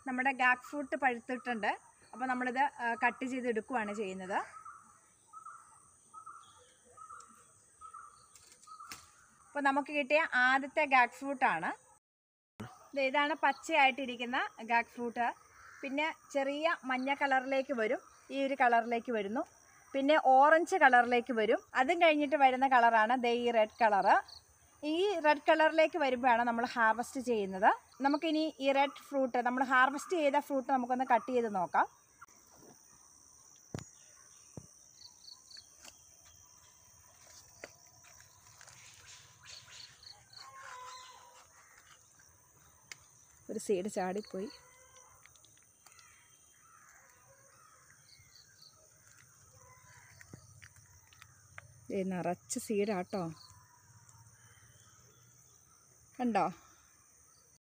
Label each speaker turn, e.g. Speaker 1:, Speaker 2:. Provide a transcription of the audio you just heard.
Speaker 1: നമ്മുടെ gac fruit പഴുത്തിട്ടുണ്ട് അപ്പോൾ നമ്മളിത് കട്ട് ചെയ്ത് എടുക്കുകയാണ് ചെയ്യുന്നത് അപ്പോൾ നമുക്ക് കിട്ടിയ ആദ്യത്തെ ഗാക്ക് ഫ്രൂട്ടാണ് ദേ ഇതാണ് പച്ചയായിട്ടിരിക്കുന്ന ഗാക്ക് ഫ്രൂട്ട് പിന്നെ ചെറിയ മഞ്ഞ കളറിലേക്ക് വരും ഈ ഒരു കളറിലേക്ക് വരുന്നു പിന്നെ ഓറഞ്ച് കളറിലേക്ക് വരും അതും കഴിഞ്ഞിട്ട് വരുന്ന കളറാണ് ദേ ഈ റെഡ് കളറ് ഈ റെഡ് കളറിലേക്ക് വരുമ്പോഴാണ് നമ്മൾ ഹാർവെസ്റ്റ് ചെയ്യുന്നത് നമുക്കിനി ഈ റെഡ് ഫ്രൂട്ട് നമ്മൾ ഹാർവെസ്റ്റ് ചെയ്ത ഫ്രൂട്ട് നമുക്കൊന്ന് കട്ട് ചെയ്ത് നോക്കാം ഒരു സൈഡ് ചാടിപ്പോയി ദേ നിറച്ച് സീഡാട്ടോ കണ്ടോ